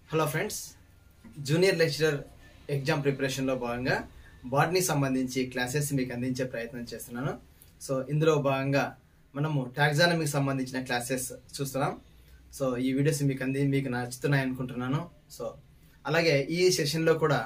hello friends junior lecturer exam ప్రిపరేషన్లో భాగంగా botany సంబంధించి క్లాసెస్ మీకు అందించే ప్రయత్నం చేస్తున్నాను సో ఇందులో భాగంగా మనము టాక్సానమీకి సంబంధించిన క్లాసెస్ చూస్తున్నాం సో ఈ వీడియోస్ మీకు అంది మీకు నచ్చుతున్నాయి అనుకుంటున్నాను సో అలాగే ఈ సెషన్లో కూడా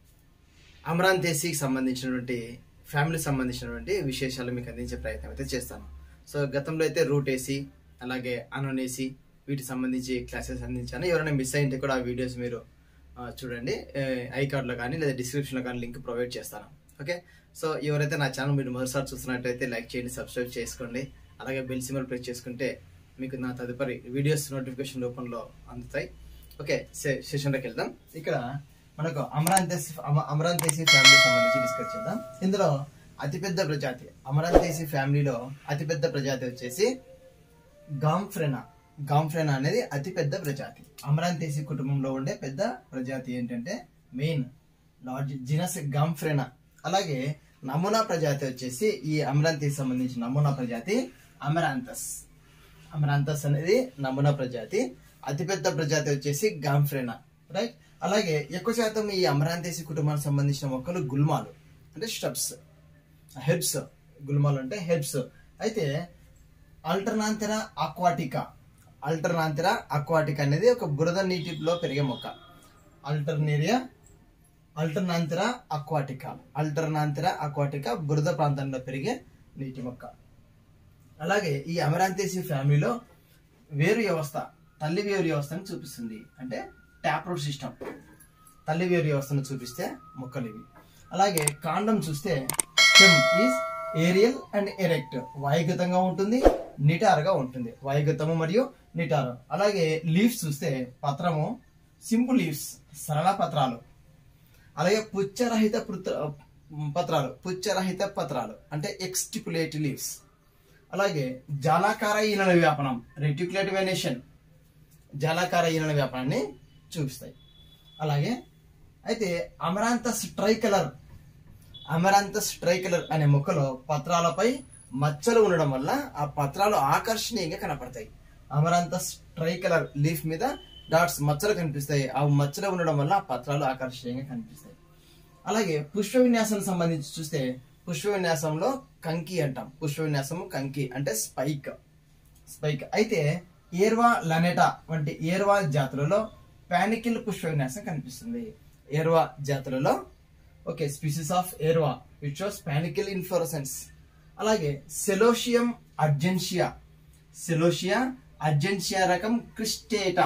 అమరాంతేసికి సంబంధించినటువంటి ఫ్యామిలీకి సంబంధించినటువంటి విశేషాలు మీకు అందించే ప్రయత్నం అయితే చేస్తాను సో గతంలో అయితే రూట్ ఏసీ అలాగే అనోన్ ఏసీ వీటికి సంబంధించి క్లాసెస్ అందించాను ఎవరైనా మిస్ అయింటే కూడా ఆ వీడియోస్ మీరు ఆ, చూడండి ఐ కార్డ్లో కానీ లేదా డిస్క్రిప్షన్లో కానీ లింక్ ప్రొవైడ్ చేస్తాను ఓకే సో ఎవరైతే నా ఛానల్ మీరు మొదటిసారి చూస్తున్నట్టయితే లైక్ చేయండి సబ్స్క్రైబ్ చేసుకోండి అలాగే బెల్ సిమల్ ప్రెస్ చేసుకుంటే మీకు నా తదుపరి వీడియోస్ నోటిఫికేషన్ రూపంలో అందుతాయి ఓకే సె- సెషన్లోకి వెళ్దాం ఇక్కడ మనకు అమరాంతేసి అమ- అమరాంతేసి ఫ్యామిలీ సంబంధించి డిస్కస్ చేద్దాం ఇందులో అతిపెద్ద ప్రజాతి అమరాంతేసి ఫ్యామిలీలో అతిపెద్ద ప్రజాతి వచ్చేసి గాంఫ్రెనా గాంఫ్రెనా అనేది అతిపెద్ద ప్రజాతి అమరాంతేసి కుటుంబంలో ఉండే పెద్ద ప్రజాతి ఏంటంటే మెయిన్ లార్జ్ జినస్ గాంఫ్రెనా అలాగే నమూనా ప్రజాతి వచ్చేసి ఈ అమరాంతేసి సంబంధించిన నమూనా ప్రజాతి అమరాంతస్ అమరాంతస్ అనేది నమూనా ప్రజాతి అతిపెద్ద ప్రజాతి వచ్చేసి గాంఫ్రెనా రైట్ అలాగే ఎక్కువ శాతం ఈ అమరాంతేసి కుటుంబానికి సంబంధించిన మొక్కలు గుల్మాలు అంటే స్టబ్స్ హెర్బ్స్ గుల్మాలు అంటే హెర్బ్స్ అయితే అల్టర్నాంతెరా అక్వాటికా అల్టర్నాంతెరా అక్వాటికా అనేది ఒక బురద నీటిలో పెరిగే మొక్క అల్టర్నేరియా అల్టర్నాంతెరా అక్వాటికా అల్టర్నాంతెరా అక్వాటికా బురద ప్రాంతంలో పెరిగే నీటి మొక్క అలాగే ఈ అమరాంతేసి ఫ్యామిలీలో వేరు వ్యవస్థ తల్లి వేరు వ్యవస్థను చూపిస్తుంది అంటే ట్యాప్ రూట్ సిస్టమ్ తల్లి వేరు వ్యవస్థను చూపిస్తే మొక్కలు ఇవి అలాగే కాండం చూస్తే stem is aerial and erect వాయుగతంగా ఉంటుంది నిటారుగా ఉంటుంది వాయుగతము మరియు నిటారు అలాగే లీవ్స్ చూస్తే పత్రము సింపుల్ లీవ్స్ సరళ పత్రాలు అలాగే పుచ్చరహిత పృత్ర- పత్రాలు పుచ్చరహిత పత్రాలు అంటే ఎక్స్టిపులేట్ లీవ్స్ అలాగే జాలాకార ఈనల వ్యాపనం రెటిక్యులేట్ వెనేషన్ జాలాకార ఈనల వ్యాపనాన్ని చూపిస్తాయి అలాగే అయితే అమరాంతస్ ట్రైకలర్ అమరాంతస్ ట్రైకలర్ అనే మొక్కలో పత్రాలపై మచ్చలు ఉండడం వల్ల ఆ పత్రాలు ఆకర్షణీయంగా కనపడతాయి అమరాంతస్ ట్రైకలర్ లీఫ్ మీద డాట్స్ మచ్చలు కనిపిస్తాయి ఆ మచ్చలు ఉండడం వల్ల ఆ పత్రాలు ఆకర్షణీయంగా కనిపిస్తాయి అలాగే పుష్ప విన్యాసం సంబంధించి చూస్తే పుష్ప విన్యాసంలో కంకి అంటాం పుష్ప విన్యాసము కంకి అంటే స్పైక్ స్పైక్ అయితే ఏర్వా లనెటా వంటి ఏర్వా జాతులలో పానికిల్ పుష్ప విన్యాసం కనిపిస్తుంది ఏర్వా జాతులలో okay species of Aerva which shows panicle inflorescence అలాగే సెలోషియం అర్జెన్షియా సెలోషియా అర్జెన్షియా రకం క్రిస్టేటా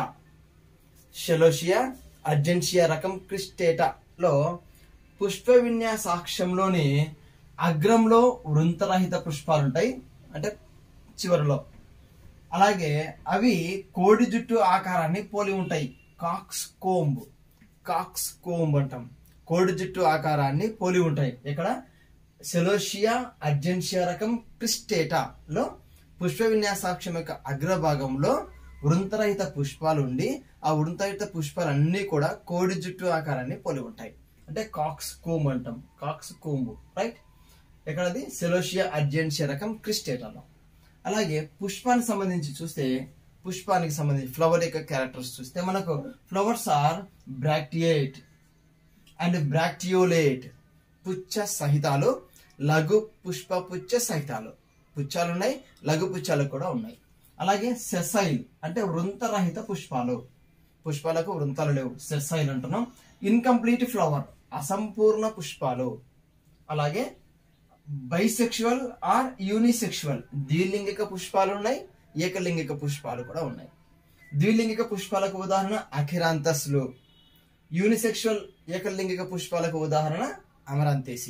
షెలోషియా అర్జెన్షియా రకం క్రిస్టేటాలో పుష్ప విన్యాసాక్షంలోని అగ్రంలో వృంతరహిత పుష్పాలు ఉంటాయి అంటే చివరిలో అలాగే అవి కోడి జుట్టు ఆకారాన్ని పోలి ఉంటాయి కాక్స్ కోంబ్ కాక్స్ కోంబ్ అంటాం కోడి జుట్టు ఆకారాన్ని పోలి ఉంటాయి ఇక్కడ సెలోషియా అర్జెన్షియా రకం క్రిస్టేటాలో పుష్ప విన్యాసాక్షం యొక్క అగ్రభాగంలో వృంతరహిత పుష్పాలు ఉండి ఆ వృంతరహిత పుష్పాలన్నీ కూడా కోడి జుట్టు ఆకారాన్ని పోలి ఉంటాయి అంటే కాక్స్ కోంబ్ అంటాం కాక్స్ కోంబ్ రైట్ ఎక్కడది సెలోషియా అర్జెన్షియా రకం క్రిస్టేటాలో అలాగే పుష్పానికి సంబంధించి చూస్తే పుష్పానికి సంబంధించి ఫ్లవర్ యొక్క క్యారెక్టర్స్ చూస్తే మనకు flowers are bracteate and bracteolate పుచ్చ సహితాలు లఘు పుష్ప పుచ్చ సహితాలు పుచ్చాలు ఉన్నాయి లఘు పుచ్చాలు కూడా ఉన్నాయి అలాగే సెసైల్ అంటే వృంతరహిత పుష్పాలు పుష్పాలకు వృంతాలు లేవు సెసైల్ అంటున్నాం ఇన్కంప్లీట్ ఫ్లవర్ అసంపూర్ణ పుష్పాలు అలాగే బైసెక్షువల్ ఆర్ యూనిసెక్షువల్ ద్విలింగిక పుష్పాలు ఉన్నాయి ఏకలింగిక పుష్పాలు కూడా ఉన్నాయి ద్విలింగిక పుష్పాలకు ఉదాహరణ అఖిరాంతస్లు యూనిసెక్షువల్ ఏకలింగిక పుష్పాలకు ఉదాహరణ అమరాంతేసి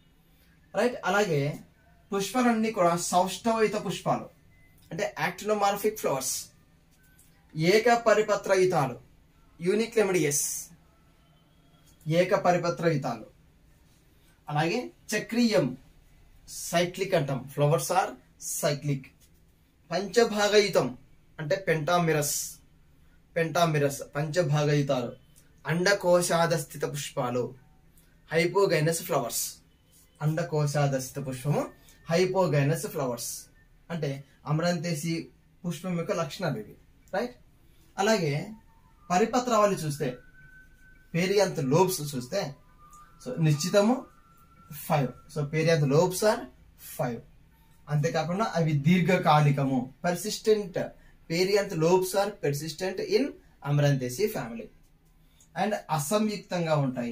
రైట్ అలాగే పుష్పాలన్నీ కూడా సౌష్ఠవయుత పుష్పాలు అంటే యాక్టినోమార్ఫిక్ ఫ్లవర్స్ ఏక పరిపత్రయుతాలు యూనిక్లెమిడియస్ ఏక పరిపత్రయుతాలు అలాగే చక్రీయం సైక్లిక్ అంటాం ఫ్లవర్స్ ఆర్ సైక్లిక్ పంచభాగయుతం అంటే పెంటామిరస్ పెంటామిరస్ పంచభాగయుతాలు అండకోశాదస్థిత పుష్పాలు హైపోగైనస్ ఫ్లవర్స్ అండకోశాదస్థిత పుష్పము హైపోగైనస్ ఫ్లవర్స్ అంటే అమరంతేసి పుష్పం యొక్క లక్షణాలు ఇవి రైట్ అలాగే పరిపత్రావళి చూస్తే పేరియంత్ లోబ్స్ చూస్తే సో నిశ్చితము five so perianth lobes are five అంతేకాకుండా అవి దీర్ఘకాలికము persistent perianth lobes are persistent in Amaranthaceae family and అసంయుక్తంగా ఉంటాయి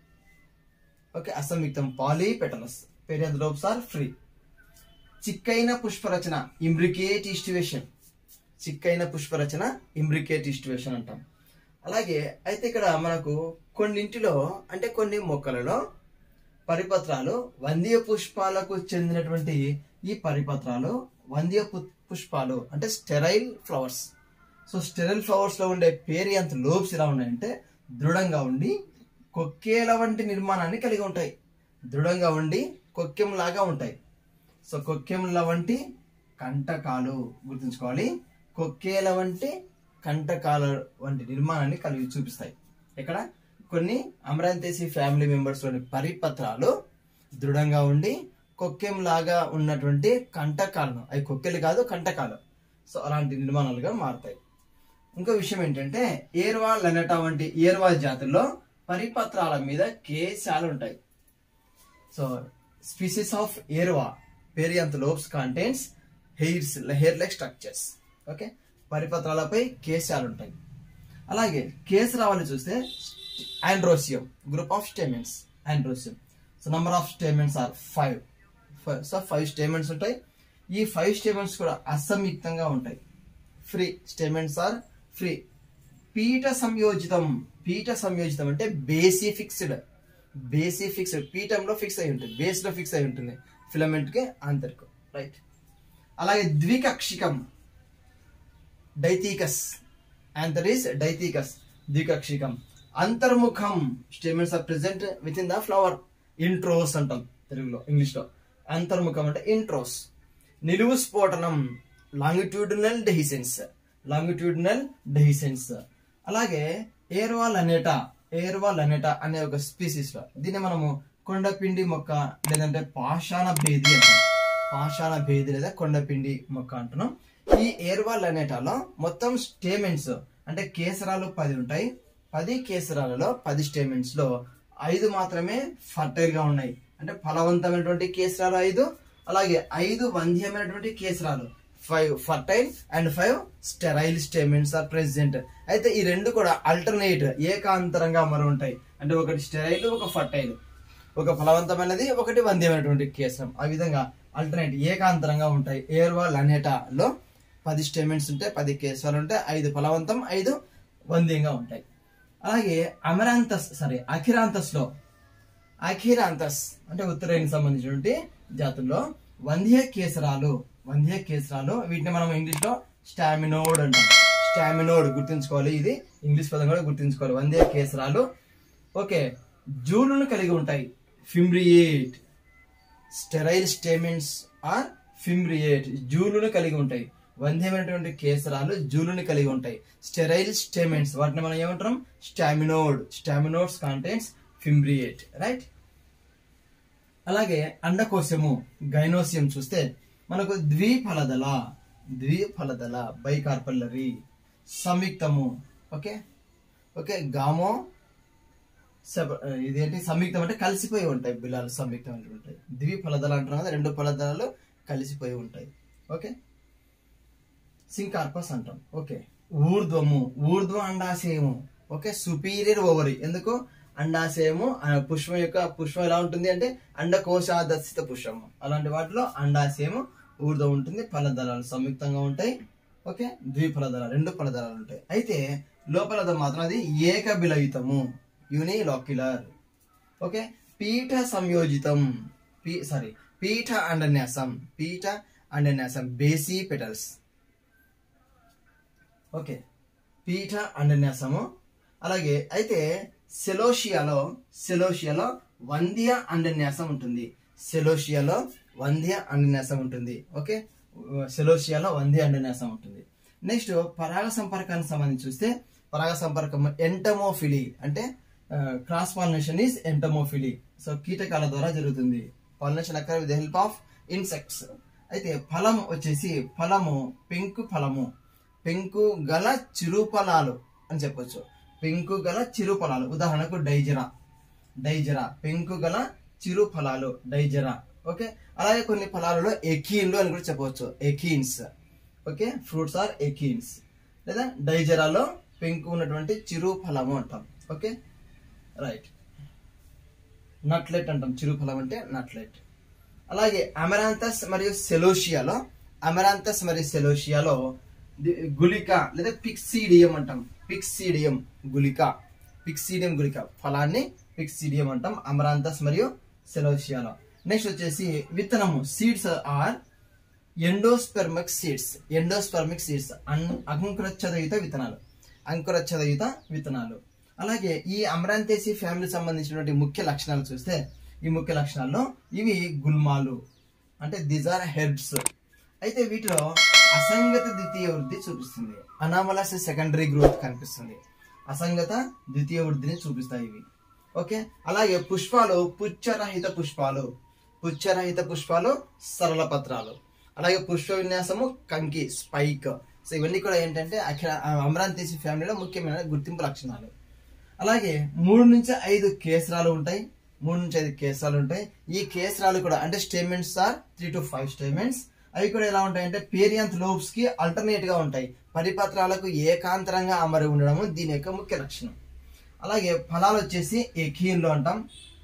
ఓకే అసంయుక్తం polypetalous perianth lobes are free చిక్కైన పుష్పరచన ఇంబ్రికేట్ ఈస్టివేషన్ చిక్కైన పుష్పరచన ఇంబ్రికేట్ ఈస్టివేషన్ అంటాం అలాగే అయితే ఇక్కడ మనకు కొన్నింటిలో అంటే కొన్ని మొక్కలలో పరిపత్రాలు వంద్య పుష్పాలకు చెందినటువంటి ఈ పరిపత్రాలు వంద్య పు- పుష్పాలు అంటే sterile flowers so sterile flowers లో ఉండే పేరియంత్ లోబ్స్ ఎలా ఉన్నాయంటే దృఢంగా ఉండి కొక్కేల వంటి నిర్మాణాన్ని కలిగి ఉంటాయి దృఢంగా ఉండి కొక్కెంలాగా ఉంటాయి సో కొక్కెంల వంటి కంటకాలు గుర్తుంచుకోవాలి కొక్కేల వంటి కంటకాల వంటి నిర్మాణాన్ని కలిగి చూపిస్తాయి ఇక్కడ కొన్ని అమరాంతేసి ఫ్యామిలీ మెంబర్స్ లోని పరిపత్రాలు దృఢంగా ఉండి కొక్కెం లాగా ఉన్నటువంటి కంటకాలను అవి కొక్కెలు కాదు కంటకాలు సో అలాంటి నిర్మాణాలుగా మారుతాయి ఇంకో విషయం ఏంటంటే ఏర్వా లెనటా వంటి ఏర్వా జాతుల్లో పరిపత్రాల మీద కేశాలు ఉంటాయి so species of Aerva perianth lobes contains hairs hair like structures okay పరిపత్రాలపై కేశాలు ఉంటాయి అలాగే కేసరావళి చూస్తే androecium group of stamens androecium so number of stamens are five so five stamens ఉంటాయి ఈ ఫైవ్ స్టేమెంట్స్ కూడా అసంయుక్తంగా ఉంటాయి ఫ్రీ స్టేమెంట్స్ ఆర్ ఫ్రీ పీఠ సంయోజితం పీఠ సంయోజితం అంటే బేసి ఫిక్స్డ్ బేసి ఫిక్స్డ్ పీఠంలో ఫిక్స్ అయి ఉంటుంది బేస్ లో ఫిక్స్ అయి ఉంటుంది ఫిలమెంట్ కి ఆంతరికం రైట్ అలాగే ద్వికక్షికం డైతీకస్ ఆంథర్ ఈస్ డైతీకస్ ద్వికక్షికం అంతర్ముఖం stamens are present with in the flower introrse అంటాం తెలుగులో ఇంగ్లీష్ లో అంతర్ముఖం అంటే ఇంట్రోస్ నిలువు స్ఫోటనం లాంగిట్యూడినల్ డెహిసెన్స్ లాంగిట్యూడినల్ డెహిసెన్స్ అలాగే ఏర్వాల్ అనేటా ఏర్వాల్ అనేటా అనే ఒక స్పీసీస్ లో దీన్ని మనము కొండపిండి మొక్క లేదంటే పాషాణ భేది అంటాం పాషాణ భేది లేదా కొండపిండి మొక్క అంటున్నాం ఈ ఏర్వాల్ అనేటాలో మొత్తం స్టేమెంట్స్ అంటే కేసరాలు పది ఉంటాయి పది కేసరాలలో పది స్టేమెంట్స్ లో ఐదు మాత్రమే ఫర్టైల్ గా ఉన్నాయి అంటే ఫలవంతమైనటువంటి కేసరాలు ఐదు అలాగే ఐదు వంధ్యమైనటువంటి కేసరాలు five fertile and five sterile stamens are present అయితే ఈ రెండు కూడా అల్టర్నేట్ ఏకాంతరంగా మరి ఉంటాయి అంటే ఒకటి స్టెరైల్ ఒక ఫర్టైల్ ఒక ఫలవంతమైనది ఒకటి వంద్యమైనటువంటి కేసరం ఆ విధంగా అల్టర్నేట్ ఏకాంతరంగా ఉంటాయి ఏర్వాల్ అనేటాలో పది స్టేమెంట్స్ ఉంటాయి పది కేసాలు ఉంటాయి ఐదు ఫలవంతం ఐదు వంద్యంగా ఉంటాయి అలాగే అమరాంతస్ సారీ అఖిరాంతస్ లో అఖిరాంతస్ అంటే ఉత్తరాయణకి సంబంధించినటువంటి జాతుల్లో వంధ్య కేసరాలు వంధ్య కేసరాలు వీటిని మనం ఇంగ్లీష్ లో స్టామినోడ్ అంటాం స్టామినోడ్ గుర్తుంచుకోవాలి ఇది ఇంగ్లీష్ పదం కూడా గుర్తుంచుకోవాలి వంధ్య కేసరాలు ఓకే జూలును కలిగి ఉంటాయి ఫిమ్రియేట్ స్టెరైల్ స్టేమెంట్స్ ఆర్ ఫిమ్రియేట్ జూలును కలిగి ఉంటాయి వంధ్యమైనటువంటి కేసరాలు జూలుని కలిగి ఉంటాయి స్టెరైల్ స్టేమెంట్స్ వాటిని మనం ఏమంటాం స్టామినోడ్ స్టామినోడ్స్ కాంటెంట్స్ ఫిమ్రియేట్ రైట్ అలాగే అండకోశము గైనోసియం చూస్తే మనకు ద్విఫలదల ద్విఫలదల బైకార్పల్లరీ సంయుక్తము ఓకే ఓకే గామో సెప- ఇదేంటి సంయుక్తం అంటే కలిసిపోయి ఉంటాయి బిలాలు సంయుక్తం అంటే ఉంటాయి ద్వి ఫలదలు అంటున్నాం కదా రెండు ఫలదలాలు కలిసిపోయి ఉంటాయి ఓకే సింకార్పస్ అంటాం ఓకే ఊర్ధ్వము ఊర్ధ్వ అండాశయము ఓకే సుపీరియర్ ఓవరీ ఎందుకు అండాశయము ఆ పుష్పం యొక్క పుష్పం ఎలా ఉంటుంది అంటే అండకోశాదర్శిత పుష్పము అలాంటి వాటిలో అండాశయము ఊర్ధ్వం ఉంటుంది ఫలదళాలు సంయుక్తంగా ఉంటాయి ఓకే ద్విఫలదళాలు రెండు ఫలదళాలు ఉంటాయి అయితే లోపల మాత్రం అది ఏకబిలయుతము యూనిలాక్యులర్ ఓకే పీఠ సంయోజితం పీ సారీ పీఠ అండన్యాసం పీఠ అండన్యాసం బేసీ పెటల్స్ ఓకే పీఠ అండన్యాసము అలాగే అయితే సెలోషియాలో సెలోషియాలో వంద్య అండన్యాసం ఉంటుంది సెలోషియాలో వంద్య అండన్యాసం ఉంటుంది ఓకే సెలోషియాలో వంద్య అండన్యాసం ఉంటుంది నెక్స్ట్ పరాగ సంపర్కానికి సంబంధించి చూస్తే పరాగ సంపర్కం ఎంటమోఫిలి అంటే cross pollination is entomophily so కీటకాల ద్వారా జరుగుతుంది pollination occur with help of insects అయితే ఫలం వచ్చేసి ఫలము పెంకు ఫలము పెంకు గల చిరుఫలాలు అని చెప్పొచ్చు పెంకు గల చిరు ఫలాలు ఉదాహరణకు డైజరా డైజరా పెంకు గల చిరు ఫలాలు డైజరా ఓకే అలాగే కొన్ని ఫలాలలో ఎకీన్లు అని కూడా చెప్పవచ్చు achenes okay fruits are achenes లేదా డైజరాలో పెంకు ఉన్నటువంటి చిరు ఫలము అంటాం ఓకే రైట్ నట్లెట్ అంటాం చిరు ఫలం అంటే నట్లెట్ అలాగే అమెరాంతస్ మరియు సెలోషియాలో అమెరాంతస్ మరియు సెలోషియాలో ది- గుళిక లేదా పిక్సీడియం అంటాం పిక్సీడియం గుళిక పిక్సీడియం గుళిక ఫలాన్ని పిక్సీడియం అంటాం అమరాంతస్ మరియు సెలోషియాలో నెక్స్ట్ వచ్చేసి విత్తనము seeds are endospermic seeds endospermic seeds అంకురచ్చదయుత విత్తనాలు అంకురచ్చదయుత విత్తనాలు అలాగే ఈ అమరాంతేసి ఫ్యామిలీ సంబంధించినటువంటి ముఖ్య లక్షణాలు చూస్తే ఈ ముఖ్య లక్షణాల్లో ఇవి గుల్మాలు అంటే దీస్ ఆర్ హెర్బ్స్ అయితే వీటిలో అసంగత ద్వితీయ వృద్ధి చూపిస్తుంది అనామలస్ సెకండరీ గ్రోత్ కనిపిస్తుంది అసంగత ద్వితీయ వృద్ధిని చూపిస్తాయి ఇవి ఓకే అలాగే పుష్పాలు పుచ్చరహిత పుష్పాలు పుచ్చరహిత పుష్పాలు సరళ పత్రాలు అలాగే పుష్ప విన్యాసము కంకి స్పైక్ సో ఇవన్నీ కూడా ఏంటంటే అఖిల అమరాంతేసి ఫ్యామిలీలో ముఖ్యమైన గుర్తింపు లక్షణాలు అలాగే మూడు నుంచి ఐదు కేసరాలు ఉంటాయి మూడు నుంచి ఐదు కేసరాలు ఉంటాయి ఈ కేసరాలు కూడా అంటే stamens are three to five stamens అవి కూడా ఎలా ఉంటాయంటే పేరియంత్ లోబ్స్ కి అల్టర్నేట్ గా ఉంటాయి పరిపత్రాలకు ఏకాంతరంగా అమరి ఉండడము దీని యొక్క ముఖ్య లక్షణం అలాగే ఫలాలు వచ్చేసి ఎకీన్లు అంటాం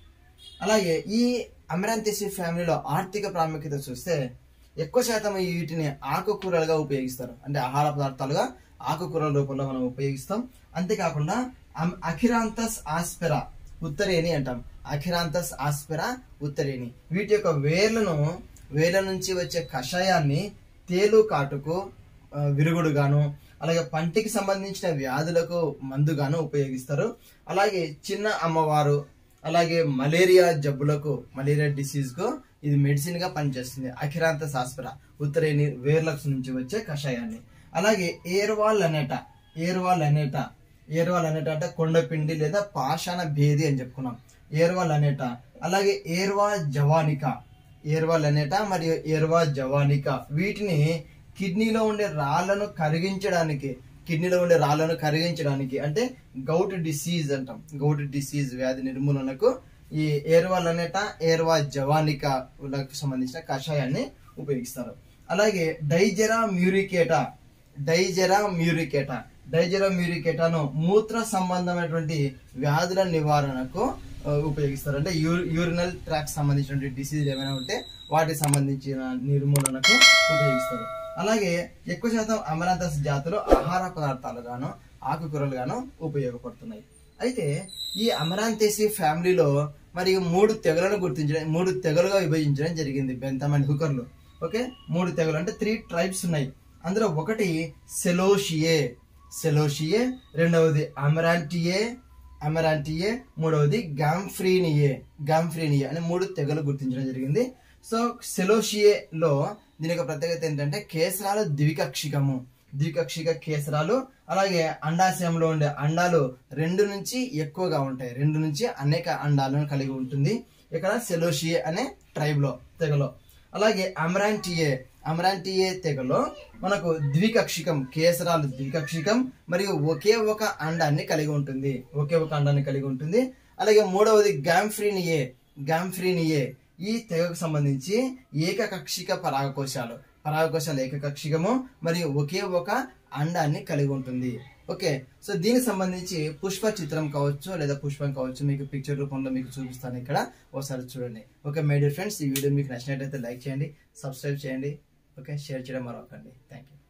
అలాగే ఈ అమెరాంతిసి ఫ్యామిలీలో ఆర్థిక ప్రాముఖ్యత చూస్తే ఎక్కువ శాతం ఈ వీటిని ఆకుకూరలుగా ఉపయోగిస్తారు అంటే ఆహార పదార్థాలుగా ఆకుకూరల రూపంలో మనం ఉపయోగిస్తాం అంతేకాకుండా అమ్- అఖిరాంతస్ ఆస్పెరా ఉత్తరేణి అంటాం అఖిరాంతస్ ఆస్పెరా ఉత్తరేణి వీటి యొక్క వేర్లను వేర్ల నుంచి వచ్చే కషాయాన్ని తేలు కాటుకు ఆ, విరుగుడుగాను అలాగే పంటికి సంబంధించిన వ్యాధులకు మందుగాను ఉపయోగిస్తారు అలాగే చిన్న అమ్మవారు అలాగే మలేరియా జబ్బులకు మలేరియా డిసీజ్ కు ఇది మెడిసిన్ గా పనిచేస్తుంది అఖిరాంత శాస్త్ర ఉత్తరేణి వేర్లక్స్ నుంచి వచ్చే కషాయాన్ని అలాగే ఏర్వాల్ అనేట ఏర్వాల్ అనేట ఏర్వాల్ అనేట అంటే కొండపిండి లేదా పాషాణ భేది అని చెప్పుకున్నాం ఏర్వాల్ అనేట అలాగే ఏర్వా జవానిక ఏర్వాల్ అనేట మరియు ఏర్వా జవానిక వీటిని కిడ్నీలో ఉండే రాళ్లను కరిగించడానికి కిడ్నీలో ఉండే రాళ్లను కరిగించడానికి అంటే గౌట్ డిసీజ్ అంటాం గౌట్ డిసీజ్ వ్యాధి నిర్మూలనకు ఈ ఏర్వాల్ అనేట ఏర్వా జవానికలకు సంబంధించిన కషాయాన్ని ఉపయోగిస్తారు అలాగే డైజెరా మ్యూరికేటా డైజెరా మ్యూరికేటా డైజెరా మ్యూరికేటాను మూత్ర సంబంధమైనటువంటి వ్యాధుల నివారణకు ఆ, ఉపయోగిస్తారు అంటే యూ యూరినల్ ట్రాక్ సంబంధించినటువంటి డిసీజ్ ఏమైనా ఉంటే వాటికి సంబంధించిన నిర్మూలనకు ఉపయోగిస్తారు అలాగే ఎక్కువ శాతం అమరాంతస్ జాతులు ఆహార పదార్థాలుగాను ఆకుకూరలుగాను ఉపయోగపడుతున్నాయి అయితే ఈ అమరాంతేసి ఫ్యామిలీలో మరియు మూడు తెగలను గుర్తించడం మూడు తెగలుగా విభజించడం జరిగింది బెంతమ్ అండ్ హుకర్లు ఓకే మూడు తెగలు అంటే త్రీ ట్రైబ్స్ ఉన్నాయి అందులో ఒకటి సెలోషియే సెలోషియే రెండవది అమరాంటియే అమరాంటియే మూడవది గాంఫ్రీనియే గాంఫ్రీనియే అనే మూడు తెగలు గుర్తించడం జరిగింది సో సెలోషియేలో దీని యొక్క ప్రత్యేకత ఏంటంటే కేసరాలు ద్వికక్షికము ద్వికక్షిక కేసరాలు అలాగే అండాశయంలో ఉండే అండాలు రెండు నుంచి ఎక్కువగా ఉంటాయి రెండు నుంచి అనేక అండాలను కలిగి ఉంటుంది ఇక్కడ సెలోషియే అనే ట్రైబ్ లో తెగలో అలాగే అమరాంటియే అమరాంటియే తెగలో మనకు ద్వికక్షికం కేసరాలు ద్వికక్షికం మరియు ఒకే ఒక అండాన్ని కలిగి ఉంటుంది ఒకే ఒక అండాన్ని కలిగి ఉంటుంది అలాగే మూడవది గాంఫ్రీనియే గాంఫ్రీనియే ఈ తెగకు సంబంధించి ఏకకక్షిక పరాగకోశాలు పరాగకోశాలు ఏకకక్షికము మరియు ఒకే ఒక అండాన్ని కలిగి ఉంటుంది ఓకే సో దీనికి సంబంధించి పుష్ప చిత్రం కావచ్చు లేదా పుష్పం కావచ్చు మీకు పిక్చర్ రూపంలో మీకు చూపిస్తాను ఇక్కడ ఒకసారి చూడండి ఓకే మై డియర్ ఫ్రెండ్స్ ఈ వీడియో మీకు నచ్చినట్లయితే లైక్ చేయండి సబ్స్క్రైబ్ చేయండి ఓకే షేర్ చేయడం మరొకండి థ్యాంక్ యూ